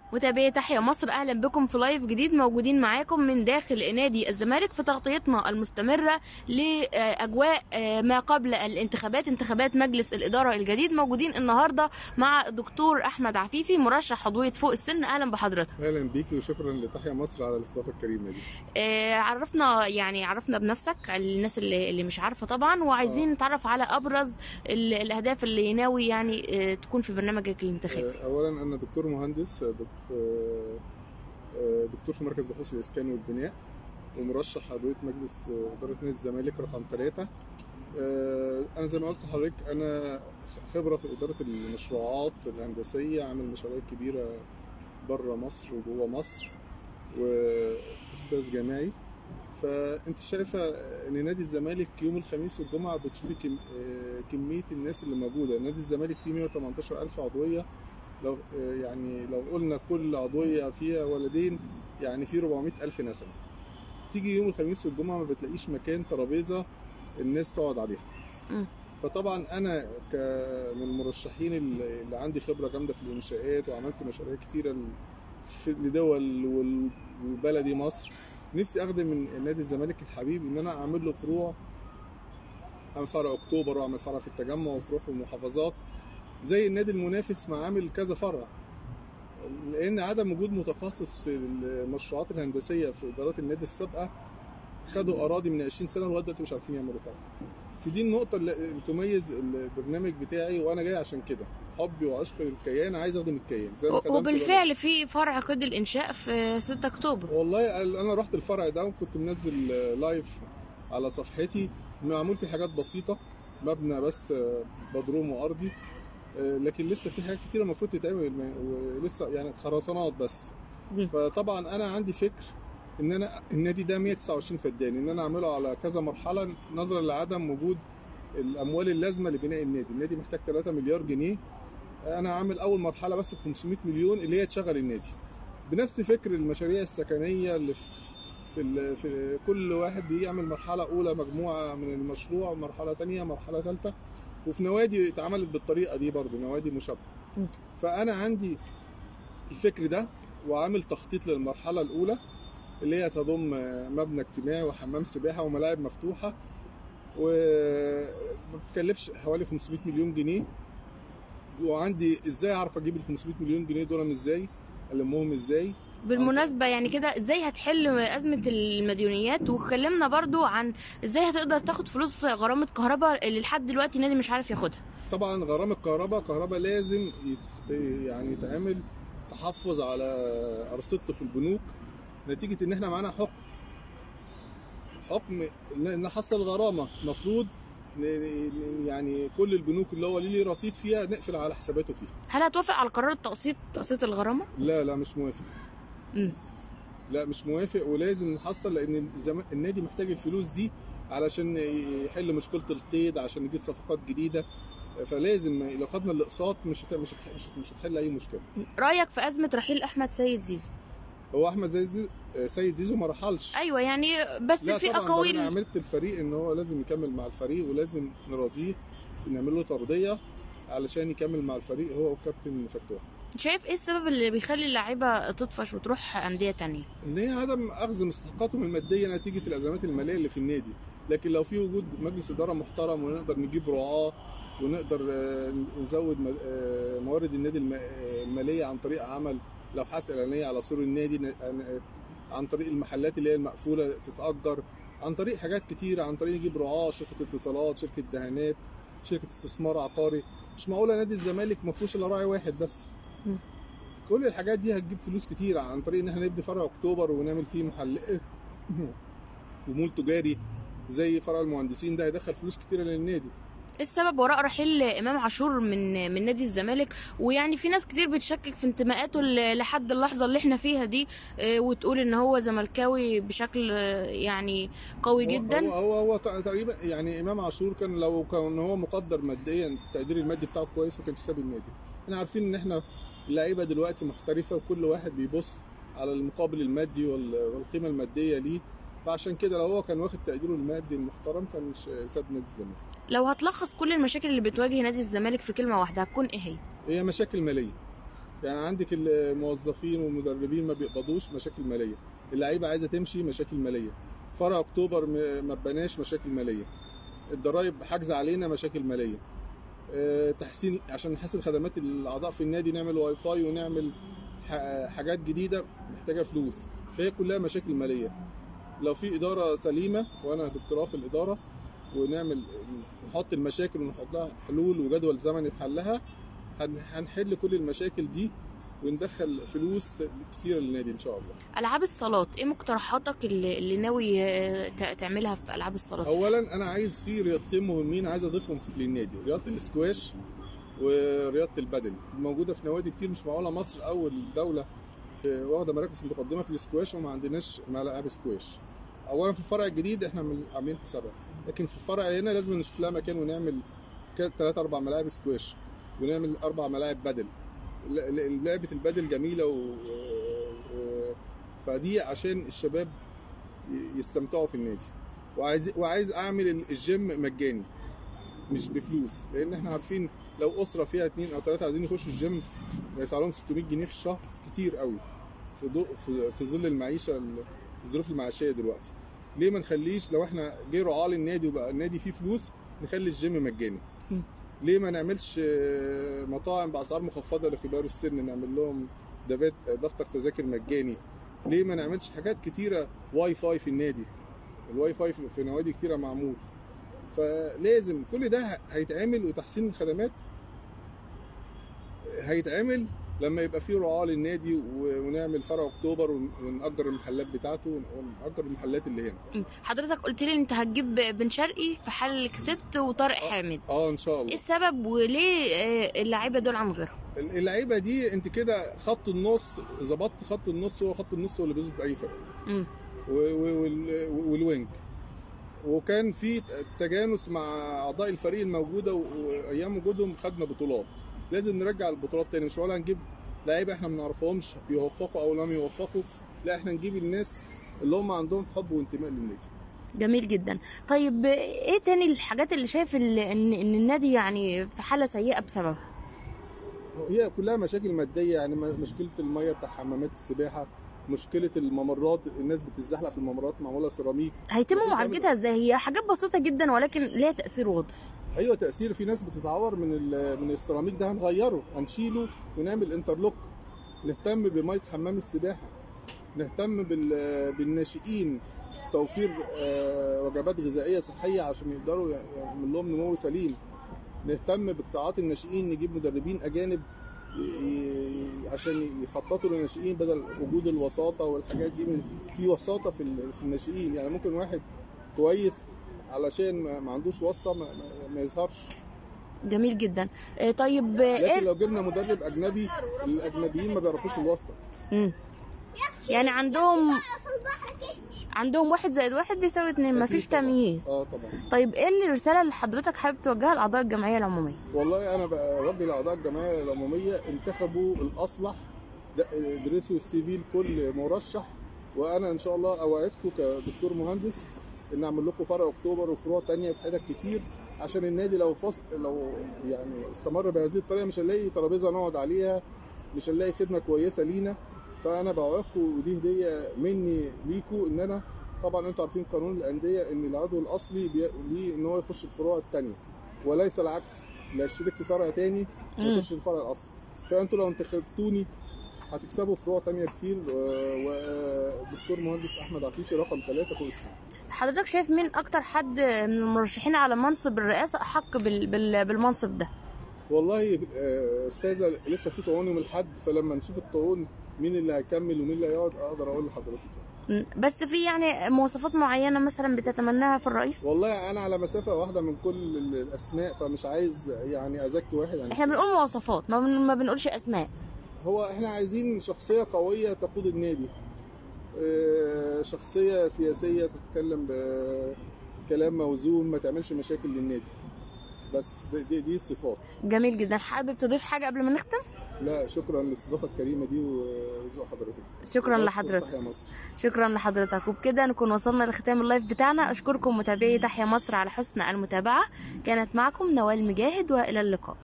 متابعي تحيا مصر اهلا بكم في لايف جديد موجودين معاكم من داخل نادي الزمالك في تغطيتنا المستمره لاجواء ما قبل الانتخابات انتخابات مجلس الاداره الجديد موجودين النهارده مع الدكتور احمد عفيفي مرشح عضويه فوق السن اهلا بحضرتك اهلا بيكي وشكرا لتحيا مصر على الاستضافه الكريمه دي آه، عرفنا يعني عرفنا بنفسك الناس اللي, اللي مش عارفه طبعا وعايزين آه. نتعرف على ابرز ال- الاهداف اللي ناوي يعني آه، تكون في برنامجك الانتخابي آه، اولا انا دكتور مهندس آه، دك- آه، آه، دكتور في مركز بحوث الاسكان والبناء ومرشح عضويه مجلس آه، اداره نادي الزمالك رقم ثلاثة انا زي ما قلت لحضرتك انا خبره في اداره المشروعات الهندسيه عامل مشاريع كبيره بره مصر وجوه مصر واستاذ جامعي فانت شايفه ان نادي الزمالك يوم الخميس والجمعه بتشوفي كم... آه، كميه الناس اللي موجوده نادي الزمالك فيه 118 الف عضويه لو آه، يعني لو قلنا كل عضويه فيها ولدين يعني في 400 الف نسمه تيجي يوم الخميس والجمعه ما بتلاقيش مكان ترابيزه الناس تقعد عليها مم. فطبعا انا ك من المرشحين اللي اللي عندي خبره جامده في الانشاءات وعملت مشاريع كتيره ل- في لدول وال- وبلدي مصر نفسي اخدم من نادي الزمالك الحبيب ان انا اعمل له فروع اعمل فرع اكتوبر واعمل فرع في التجمع وفروع في المحافظات زي النادي المنافس ما عامل كذا فرع لان عدم وجود متخصص في المشروعات الهندسيه في ادارات النادي السابقه خدوا اراضي من 20 سنه لغايه دلوقتي مش عارفين يعملوا فرع في دي النقطة اللي تميز البرنامج بتاعي وأنا جاي عشان كده حبي وعشق للكيان عايز أخدم الكيان زي ما خدمت وبالفعل في فرع قيد الانشاء في 6 اكتوبر والله انا رحت الفرع ده وكنت منزل لايف على صفحتي معمول فيه حاجات بسيطه مبنى بس بدروم وارضي لكن لسه في حاجات كتيره المفروض تتعمل ولسه يعني خرسانات بس مم. فطبعا انا عندي فكر ان انا النادي ده 129 فدان ان انا اعمله على كذا مرحله نظرا لعدم وجود الاموال اللازمه لبناء النادي النادي محتاج 3 مليار جنيه انا عامل اول مرحله بس ب 500 مليون اللي هي تشغل النادي بنفس فكر المشاريع السكنيه اللي في في, ال- في كل واحد بيعمل مرحله اولى مجموعه من المشروع مرحله تانية مرحله ثالثه وفي نوادي اتعملت بالطريقه دي برضو نوادي مشابهه م. فانا عندي الفكر ده وعامل تخطيط للمرحله الاولى اللي هي تضم مبنى اجتماعي وحمام سباحه وملاعب مفتوحه وما بتكلفش حوالي 500 مليون جنيه وعندي ازاي اعرف اجيب ال 500 مليون جنيه دول ازاي المهم ازاي بالمناسبة يعني كده ازاي هتحل أزمة المديونيات واتكلمنا برضو عن ازاي هتقدر تاخد فلوس غرامة كهرباء اللي لحد دلوقتي النادي مش عارف ياخدها طبعا غرامة كهرباء كهرباء لازم يت... يعني يتعمل تحفظ على ارصدته في البنوك نتيجة ان احنا معانا حكم حكم ان نحصل غرامة المفروض ن- ن- يعني كل البنوك اللي هو ليه رصيد فيها نقفل على حساباته فيها هل هتوافق على قرار التقسيط تقسيط الغرامة؟ لا لا مش موافق مم. لا مش موافق ولازم نحصل لان الزم... النادي محتاج الفلوس دي علشان يحل مشكله القيد عشان يجيب صفقات جديده فلازم لو خدنا الاقساط مش هت... مش هت... مش, هت... مش هتحل اي مشكله رأيك في أزمة رحيل أحمد سيد زيزو؟ هو احمد زي زيزو سيد زيزو ما رحلش أيوة يعني بس لا في طبعا ده انا أقاويل عملت الفريق ان هو لازم يكمل مع الفريق ولازم نراضيه نعمل له ترضيه علشان يكمل مع الفريق هو وكابتن فتوح شايف ايه السبب اللي بيخلي اللعيبة تطفش وتروح أندية تانية؟ ان هي عدم اخذ مستحقاتهم الماديه نتيجه الازمات الماليه اللي في النادي لكن لو في وجود مجلس اداره محترم ونقدر نجيب رعاه ونقدر آه، نزود م- آه، موارد النادي الم- آه، الماليه عن طريق عمل لوحات اعلانيه على سور النادي ن- آه، عن طريق المحلات اللي هي المقفوله تتاجر عن طريق حاجات كتيره عن طريق نجيب رعاه شركه اتصالات شركه دهانات شركه استثمار عقاري مش معقوله نادي الزمالك ما فيهوش الا راعي واحد بس م. كل الحاجات دي هتجيب فلوس كتير عن طريق ان احنا نبني فرع اكتوبر ونعمل فيه محل ومول تجاري زي فرع المهندسين ده هيدخل فلوس كتيره للنادي ايه السبب وراء رحيل امام عاشور من من نادي الزمالك ويعني في ناس كتير بتشكك في انتماءاته ل- لحد اللحظه اللي احنا فيها دي آه، وتقول ان هو زملكاوي بشكل آه، يعني قوي هو- جدا هو هو, هو ت- تقريبا يعني امام عاشور كان لو كان هو مقدر ماديا التقدير المادي بتاعه كويس ما كانش ساب النادي احنا عارفين ان احنا اللعيبه دلوقتي محترفه وكل واحد بيبص على المقابل المادي وال- والقيمه الماديه ليه فعشان كده لو هو كان واخد تقديره المادي المحترم كان مش ساب نادي الزمالك لو هتلخص كل المشاكل اللي بتواجه نادي الزمالك في كلمه واحده هتكون ايه هي هي مشاكل ماليه يعني عندك الموظفين والمدربين ما بيقبضوش مشاكل ماليه اللعيبه عايزه تمشي مشاكل ماليه فرع اكتوبر م- ما بناش مشاكل ماليه الضرايب حاجزه علينا مشاكل ماليه آه، تحسين عشان نحسن خدمات الاعضاء في النادي نعمل واي فاي ونعمل ح- حاجات جديده محتاجه فلوس فهي كلها مشاكل ماليه لو في اداره سليمه وانا دكتوراه في الاداره ونعمل نحط المشاكل ونحط لها حلول وجدول زمني لحلها هن- هنحل كل المشاكل دي وندخل فلوس كتيره للنادي ان شاء الله العاب الصالات ايه مقترحاتك اللي, اللي ناوي آه، ت- تعملها في العاب الصالات اولا انا عايز في رياضتين مهمين عايز اضيفهم في- للنادي رياضه الاسكواش ورياضه البادل موجوده في نوادي كتير مش معقوله مصر اول دوله في واخده مراكز متقدمه في الاسكواش وما عندناش ملاعب سكواش اولا في الفرع الجديد احنا من- عاملين حسابها لكن في الفرع هنا لازم نشوف لها مكان ونعمل ثلاث اربع ملاعب سكواش ونعمل اربع ملاعب بدل ل- ل- لعبه البدل جميله و... و... فدي عشان الشباب ي- يستمتعوا في النادي وعايز وعايز اعمل الجيم مجاني مش بفلوس لان احنا عارفين لو اسره فيها اتنين او ثلاثه عايزين يخشوا الجيم يدفع لهم 600 جنيه في الشهر كتير قوي في ضوء في, في ظل المعيشه ال- الظروف المعيشيه دلوقتي ليه ما نخليش لو احنا جه رعاه للنادي وبقى النادي فيه فلوس نخلي الجيم مجاني مم. ليه ما نعملش آه، مطاعم باسعار مخفضه لكبار السن نعمل لهم دفات- دفتر تذاكر مجاني ليه ما نعملش حاجات كتيره واي فاي في النادي الواي فاي في في نوادي كتيره معمول فلازم كل ده هيتعمل وتحسين الخدمات هيتعمل لما يبقى فيه رعاة للنادي و- ونعمل فرع اكتوبر ون- ونأجر المحلات بتاعته ون- ونأجر المحلات اللي هنا مم. حضرتك قلت لي انت هتجيب بن شرقي في حل كسبت وطارق حامد اه ان شاء ايه الله السبب وليه آه، اللعيبه دول عن غيرهم اللعيبه دي انت كده خط النص ظبطت خط النص هو خط النص هو اللي بيظبط اي فرقه مم. و- و- وال- والوينج وكان في تجانس مع اعضاء الفريق الموجوده و- وايام وجودهم خدنا بطولات لازم نرجع البطولات تاني مش ولا هنجيب لعيبه احنا ما نعرفهمش يوفقوا او لم يوفقوا لا احنا نجيب الناس اللي هم عندهم حب وانتماء للنادي جميل جدا طيب آه، ايه تاني الحاجات اللي شايف ال- ان ان النادي يعني في حاله سيئه بسببها هي كلها مشاكل ماديه يعني م- مشكله الميه بتاع حمامات السباحه مشكله الممرات الناس بتتزحلق في الممرات معموله سيراميك هيتم ممكن معالجتها ازاي هي حاجات بسيطه جدا ولكن ليها تاثير واضح ايوه تاثير في ناس بتتعور من ال- من السيراميك ده هنغيره هنشيله ونعمل انترلوك نهتم بميه حمام السباحه نهتم بال- بالناشئين توفير آه، وجبات غذائيه صحيه عشان يقدروا يعمل لهم نمو سليم نهتم بقطاعات الناشئين نجيب مدربين اجانب ي- ي- عشان يخططوا للناشئين بدل وجود الوساطه والحاجات دي في وساطه في ال- في الناشئين يعني ممكن واحد كويس علشان ما ما عندوش واسطه ما, ما- ما يظهرش جميل جدا آه، طيب آه، لكن ايه لو جبنا مدرب اجنبي الاجنبيين ما بيعرفوش الواسطه مم. يعني عندهم عندهم واحد زائد واحد بيساوي اتنين أكيد مفيش طبعاً. تمييز اه طبعا طيب ايه الرساله اللي حضرتك حابب توجهها لاعضاء الجمعيه العموميه والله انا بوجه لاعضاء الجمعيه العموميه انتخبوا الاصلح د- ادرسوا السي في لكل مرشح وانا ان شاء الله اوعدكم كدكتور مهندس ان اعمل لكم فرع اكتوبر وفروع تانية في حتت كتير عشان النادي لو فصل لو يعني استمر بهذه الطريقه مش هنلاقي ترابيزه نقعد عليها مش هنلاقي خدمه كويسه لينا فانا بوعدكم ودي هديه مني ليكم ان انا طبعا انتوا عارفين قانون الانديه ان العضو الاصلي بي- ليه ان هو يخش الفروع الثانيه وليس العكس لا يشترك في فرع تاني مم. ويخش الفرع الاصلي فانتوا لو انتخبتوني هتكسبوا فروع تانية كتير و- ودكتور مهندس احمد عفيفي رقم ثلاثة فوق السن حضرتك شايف مين اكتر حد من المرشحين على منصب الرئاسه احق بال... بال... بالمنصب ده والله آه، استاذه لسه في طعون يوم الاحد فلما نشوف الطعون مين اللي هيكمل ومين اللي هيقعد اقدر اقول لحضرتك مم. بس في يعني مواصفات معينه مثلا بتتمناها في الرئيس والله انا على مسافه واحده من كل الاسماء فمش عايز يعني ازكي واحد عن احنا بنقول مواصفات ما, بن... ما بنقولش اسماء هو احنا عايزين شخصية قوية تقود النادي آه، شخصية سياسية تتكلم بكلام موزون ما تعملش مشاكل للنادي بس دي, دي, دي الصفات جميل جدا حابب تضيف حاجه قبل ما نختم لا شكرا للاستضافة الكريمة دي وذوق حضرتك شكرا وبشكر لحضرتك تحيا مصر شكرا لحضرتك وبكده نكون وصلنا لختام اللايف بتاعنا اشكركم متابعي تحيا مصر على حسن المتابعه كانت معكم نوال مجاهد والى اللقاء